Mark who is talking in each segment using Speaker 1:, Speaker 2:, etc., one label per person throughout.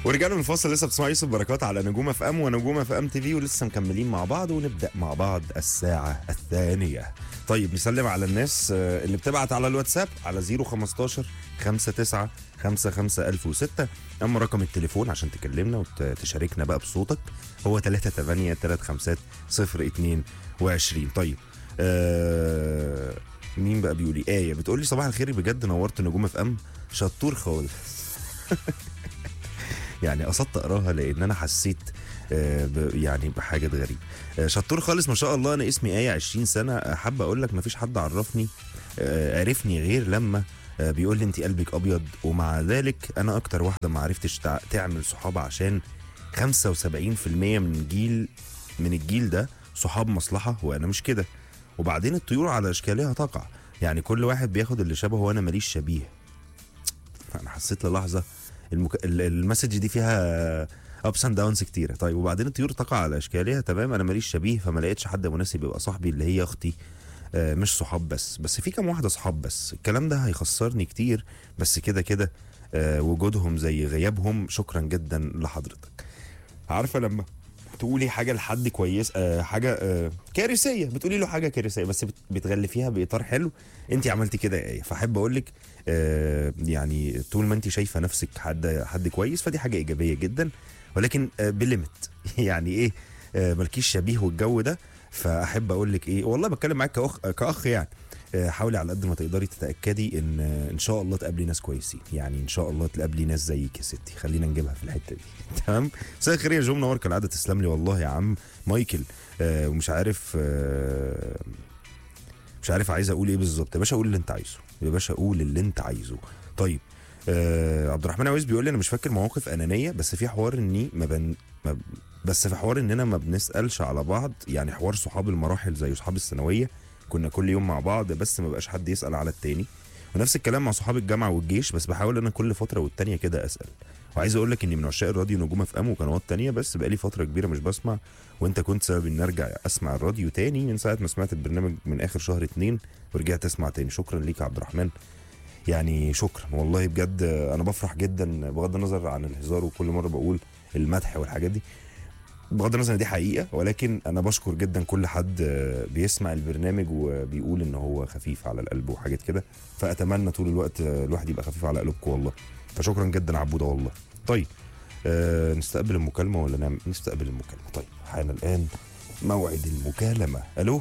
Speaker 1: ورجعنا من الفاصل لسه بتسمعوا يوسف بركات على نجوم اف ام ونجوم اف ام تي في ولسه مكملين مع بعض ونبدا مع بعض الساعه الثانيه طيب نسلم على الناس آه، اللي بتبعت على الواتساب على 015 59 55006 اما رقم التليفون عشان تكلمنا وتشاركنا بقى بصوتك هو 38 35 022 طيب آه مين بقى بيقول لي ايه بتقول لي صباح الخير بجد نورت نجوم اف ام شطور خالص يعني قصدت اقراها لان انا حسيت آه، ب- يعني بحاجه غريبه آه، شطور خالص ما شاء الله انا اسمي ايه 20 سنه آه، حابه اقول لك ما فيش حد عرفني آه، عرفني غير لما آه، بيقول لي انت قلبك ابيض ومع ذلك انا اكتر واحده ما عرفتش تع- تعمل صحاب عشان 75% من جيل من الجيل ده صحاب مصلحه وانا مش كده وبعدين الطيور على اشكالها تقع يعني كل واحد بياخد اللي شبهه وانا ماليش شبيه انا حسيت للحظه المك... ال- المسج دي فيها ابس اند داونز كتيره طيب وبعدين الطيور تقع على اشكالها تمام انا ماليش شبيه فما لقيتش حد مناسب يبقى صاحبي اللي هي اختي آه، مش صحاب بس بس في كام واحده صحاب بس الكلام ده هيخسرني كتير بس كده كده آه، وجودهم زي غيابهم شكرا جدا لحضرتك عارفه لما تقولي حاجه لحد كويس آه حاجه آه كارثيه بتقولي له حاجه كارثيه بس بت- بتغلفيها باطار حلو انت عملتي كده يا ايه فاحب اقول لك آه يعني طول ما انت شايفه نفسك حد حد كويس فدي حاجه ايجابيه جدا ولكن آه بليمت يعني ايه آه مالكيش شبيه والجو ده فاحب اقول لك ايه والله بتكلم معاك كاخ كاخ يعني آه، حاولي على قد ما تقدري تتاكدي ان آه، ان شاء الله تقابلي ناس كويسين يعني ان شاء الله تقابلي ناس زيك يا ستي خلينا نجيبها في الحته دي تمام مساء الخير يا جو منور كالعاده تسلم لي والله يا عم مايكل آه ومش عارف آه مش عارف عايز اقول ايه بالظبط يا باشا قول اللي انت عايزه يا باشا قول اللي انت عايزه طيب آه عبد الرحمن عويس بيقول لي انا مش فاكر مواقف انانيه بس في حوار اني ما بن ما بس في حوار اننا ما بنسالش على بعض يعني حوار صحاب المراحل زي صحاب الثانويه كنا كل يوم مع بعض بس ما بقاش حد يسال على التاني ونفس الكلام مع صحاب الجامعه والجيش بس بحاول انا كل فتره والتانيه كده اسال وعايز اقول لك اني من عشاق الراديو نجوم اف ام وقنوات تانية بس بقالي فتره كبيره مش بسمع وانت كنت سبب اني ارجع اسمع الراديو تاني من ساعه ما سمعت البرنامج من اخر شهر اتنين ورجعت اسمع تاني شكرا ليك يا عبد الرحمن يعني شكرا والله بجد انا بفرح جدا بغض النظر عن الهزار وكل مره بقول المدح والحاجات دي بغض النظر ان دي حقيقه ولكن انا بشكر جدا كل حد آه، بيسمع البرنامج وبيقول ان هو خفيف على القلب وحاجات كده فاتمنى طول الوقت آه، الواحد يبقى خفيف على قلوبكم والله فشكرا جدا عبوده والله طيب آه نستقبل المكالمه ولا نعمل نستقبل المكالمه طيب حان الان موعد المكالمه الو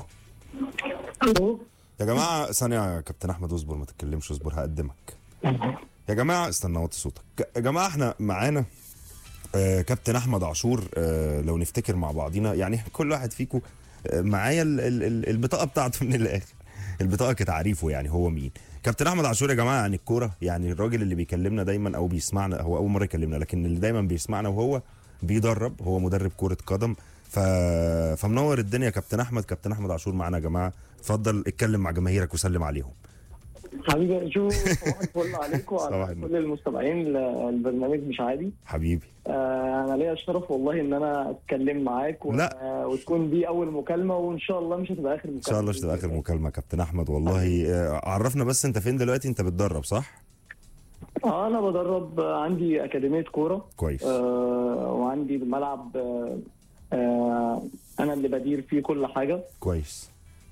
Speaker 2: الو
Speaker 1: يا جماعه ثانيه يا كابتن احمد اصبر ما تتكلمش اصبر هقدمك يا جماعه استنى وطي صوتك يا جماعه احنا معانا آه كابتن احمد عاشور آه لو نفتكر مع بعضينا يعني كل واحد فيكم آه معايا ال- ال- ال- البطاقه بتاعته من الاخر البطاقه كتعريفه يعني هو مين كابتن احمد عاشور يا جماعه عن الكوره يعني الراجل اللي بيكلمنا دايما او بيسمعنا هو اول مره يكلمنا لكن اللي دايما بيسمعنا وهو بيدرب هو مدرب كره قدم ف... فمنور الدنيا يا كابتن احمد كابتن احمد عاشور معانا يا جماعه اتفضل اتكلم مع جماهيرك وسلم عليهم
Speaker 2: حبيبي شو صباح الفل عليك
Speaker 1: صباح
Speaker 2: وعلى
Speaker 1: النور.
Speaker 2: كل المستمعين للبرنامج مش عادي
Speaker 1: حبيبي
Speaker 2: آه انا ليا الشرف والله ان انا اتكلم معاك و...
Speaker 1: لا.
Speaker 2: آه وتكون دي اول مكالمه وان شاء الله مش هتبقى اخر مكالمه
Speaker 1: ان شاء الله مش تبقى اخر مكالمه يا كابتن احمد والله آه، عرفنا بس انت فين دلوقتي انت بتدرب صح
Speaker 2: اه انا بدرب آه، عندي اكاديميه كوره
Speaker 1: كويس
Speaker 2: آه وعندي الملعب آه آه انا اللي بدير فيه كل حاجه
Speaker 1: كويس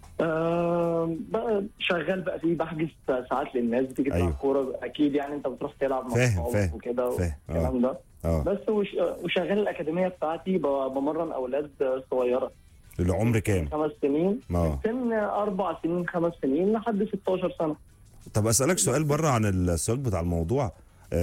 Speaker 2: آه بقى شغال بقى فيه بحجز ساعات للناس بتيجي تلعب
Speaker 1: أيوه.
Speaker 2: كوره اكيد يعني انت بتروح تلعب مع
Speaker 1: فاهم،
Speaker 2: أصحابك
Speaker 1: فاهم،
Speaker 2: وكده
Speaker 1: فاهم، آه.
Speaker 2: والكلام ده
Speaker 1: اه
Speaker 2: بس وش- وشغال الاكاديميه بتاعتي ب- بمرن اولاد صغيره
Speaker 1: العمر كام
Speaker 2: خمس سنين
Speaker 1: اه
Speaker 2: سن اربع سنين خمس سنين لحد 16 سنه
Speaker 1: طب اسالك سؤال بره عن السؤال بتاع الموضوع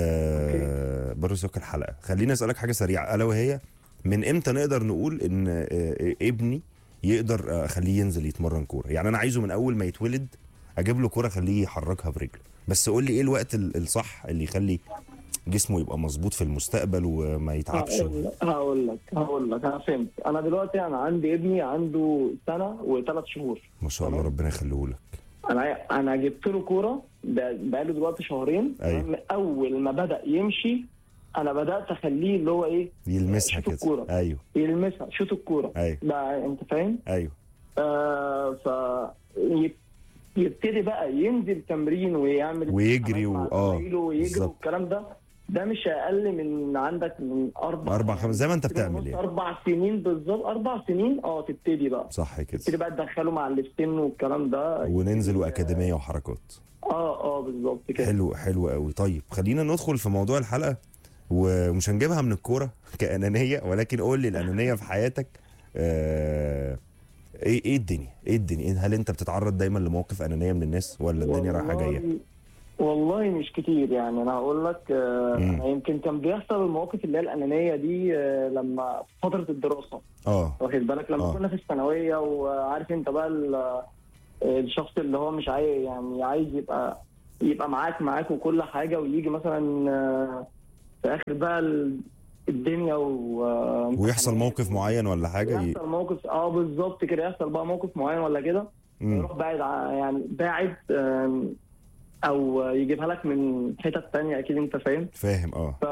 Speaker 1: آه بره سؤال الحلقه خليني اسالك حاجه سريعه الا وهي من امتى نقدر نقول ان آه آه، ابني يقدر آه، اخليه ينزل يتمرن كوره يعني انا عايزه من اول ما يتولد اجيب له كوره اخليه يحركها برجله بس قول لي ايه الوقت ال- الصح اللي يخلي جسمه يبقى مظبوط في المستقبل وما يتعبش
Speaker 2: هقول لك هقول لك هقول لك انا فهمت انا دلوقتي انا عندي ابني عنده سنه وثلاث شهور
Speaker 1: ما شاء الله ربنا يخليه لك
Speaker 2: انا انا جبت له كوره ب- بقاله دلوقتي شهرين
Speaker 1: أيوة.
Speaker 2: من اول ما بدا يمشي انا بدات اخليه اللي هو ايه
Speaker 1: يلمسها
Speaker 2: شوط
Speaker 1: كده
Speaker 2: الكورة.
Speaker 1: ايوه
Speaker 2: يلمسها شوط الكوره
Speaker 1: ايوه
Speaker 2: بقى انت فاهم
Speaker 1: ايوه
Speaker 2: آه ف يب- يبتدي بقى ينزل تمرين ويعمل
Speaker 1: ويجري
Speaker 2: مع
Speaker 1: و- آه،
Speaker 2: زمايله ويجري
Speaker 1: بالظبط.
Speaker 2: والكلام ده ده مش اقل من عندك من اربع
Speaker 1: اربع خمس زي ما انت بتعمل
Speaker 2: ونص،
Speaker 1: يعني
Speaker 2: اربع سنين بالظبط اربع سنين اه تبتدي بقى
Speaker 1: صح كده
Speaker 2: تبتدي بقى تدخله مع اللي في سنه والكلام ده
Speaker 1: وننزل واكاديميه وحركات
Speaker 2: اه اه بالظبط كده
Speaker 1: حلو حلو قوي طيب خلينا ندخل في موضوع الحلقه ومش هنجيبها من الكوره كانانيه ولكن قول لي الانانيه في حياتك آه ايه ايه الدنيا ايه الدنيا هل انت بتتعرض دايما لمواقف انانيه من الناس ولا الدنيا رايحه
Speaker 2: والله-
Speaker 1: جايه
Speaker 2: والله مش كتير يعني انا هقول لك آه،
Speaker 1: مم.
Speaker 2: أنا يمكن كان بيحصل المواقف اللي هي الانانيه دي آه، لما في فتره الدراسه
Speaker 1: اه
Speaker 2: واخد بالك لما
Speaker 1: آه.
Speaker 2: كنا في الثانويه وعارف انت بقى ال- الشخص اللي هو مش عايز يعني عايز يبقى يبقى معاك معاك وكل حاجه ويجي مثلا آه، في اخر بقى ال- الدنيا و
Speaker 1: ويحصل موقف معين ولا حاجه ي...
Speaker 2: يحصل موقف اه بالظبط كده يحصل بقى موقف معين ولا كده
Speaker 1: مم.
Speaker 2: يروح بعد ع- يعني باعد آم، او يجيبها لك من حتت تانية اكيد انت فاهم
Speaker 1: فاهم اه
Speaker 2: ف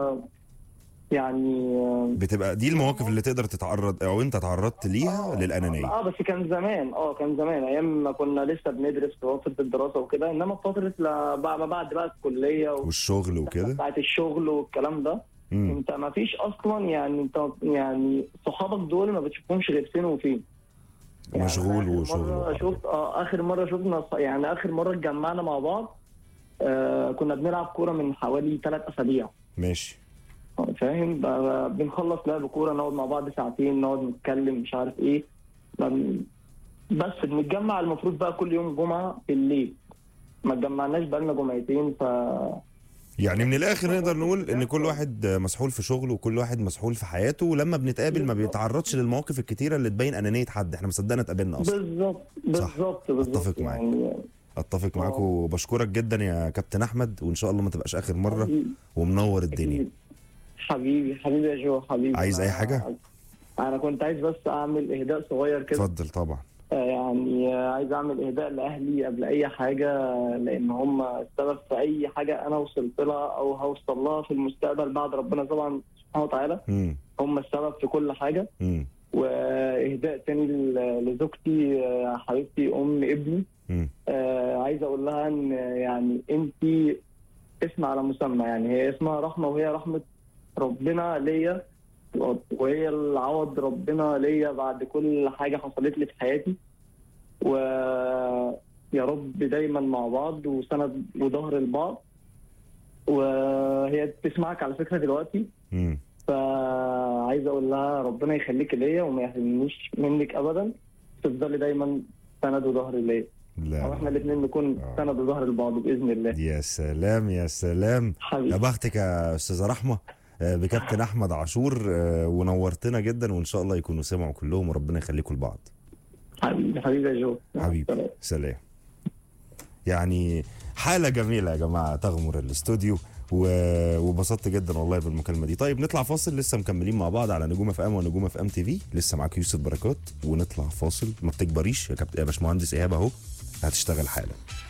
Speaker 2: يعني آم،
Speaker 1: بتبقى دي المواقف اللي تقدر تتعرض او انت تعرضت ليها للانانيه
Speaker 2: اه بس كان زمان اه كان زمان ايام ما كنا لسه بندرس في فتره الدراسه وكده انما في فتره لا- بعد ما بعد بقى الكليه و-
Speaker 1: والشغل وكده
Speaker 2: بتاعت الشغل والكلام ده
Speaker 1: مم.
Speaker 2: انت ما فيش اصلا يعني انت يعني صحابك دول ما بتشوفهمش غير فين وفين يعني
Speaker 1: مشغول
Speaker 2: آخر
Speaker 1: وشغل
Speaker 2: مرة
Speaker 1: وحركات.
Speaker 2: شفت اه اخر مره شفنا ص- يعني اخر مره اتجمعنا مع بعض آه كنا بنلعب كوره من حوالي ثلاث اسابيع
Speaker 1: ماشي
Speaker 2: آه، فاهم بقى بنخلص لعب كوره نقعد مع بعض ساعتين نقعد نتكلم مش عارف ايه بن- بس بنتجمع المفروض بقى كل يوم جمعه بالليل ما اتجمعناش بقالنا جمعتين ف
Speaker 1: يعني من الاخر نقدر نقول ان كل واحد مسحول في شغله وكل واحد مسحول في حياته ولما بنتقابل ما بيتعرضش للمواقف الكتيره اللي تبين انانيه حد احنا ما صدقنا اتقابلنا اصلا
Speaker 2: بالظبط بالظبط بالظبط
Speaker 1: أتفق معاك.
Speaker 2: يعني
Speaker 1: اتفق معاك وبشكرك جدا يا كابتن احمد وان شاء الله ما تبقاش اخر مره
Speaker 2: حبيبي-
Speaker 1: ومنور الدنيا
Speaker 2: حبيبي حبيبي يا جو حبيبي
Speaker 1: عايز أي
Speaker 2: أنا-
Speaker 1: حاجة؟
Speaker 2: انا كنت عايز بس اعمل اهداء صغير كده
Speaker 1: اتفضل طبعا
Speaker 2: آه، يعني آه، عايز اعمل اهداء لاهلي قبل اي حاجه آه، لان هم السبب في اي حاجه انا وصلت لها او هوصل لها في المستقبل بعد ربنا طبعا سبحانه وتعالى
Speaker 1: امم
Speaker 2: هم السبب في كل حاجه
Speaker 1: امم
Speaker 2: واهداء تاني ل- لزوجتي آه، حبيبتي ام ابني
Speaker 1: امم
Speaker 2: آه، عايز اقول لها ان يعني انت اسم على مسمى يعني هي اسمها رحمه وهي رحمه ربنا ليا وهي العوض ربنا ليا بعد كل حاجه حصلت لي في حياتي ويا رب دايما مع بعض وسند وظهر البعض وهي بتسمعك على فكره دلوقتي
Speaker 1: امم
Speaker 2: فعايز اقول لها ربنا يخليك ليا وما يحرمنيش منك ابدا تفضلي دايما سند وظهر ليا
Speaker 1: لا
Speaker 2: او احنا الاثنين نكون
Speaker 1: آه.
Speaker 2: سند وظهر لبعض باذن الله
Speaker 1: يا سلام يا سلام يا
Speaker 2: حبيبي
Speaker 1: بختك يا استاذه رحمه آه، بكابتن احمد عاشور آه، ونورتنا جدا وان شاء الله يكونوا سمعوا كلهم وربنا يخليكم لبعض
Speaker 2: حبيبي حبيبي يا جو مع
Speaker 1: حبيبي
Speaker 2: السلامة.
Speaker 1: سلام يعني حالة جميلة يا جماعة تغمر الاستوديو و- وبسطت جدا والله بالمكالمة دي طيب نطلع فاصل لسه مكملين مع بعض على نجوم اف ام ونجوم اف ام تي في لسه معاك يوسف بركات ونطلع فاصل ما بتكبريش يا كابتن يا باشمهندس ايهاب اهو هتشتغل حالا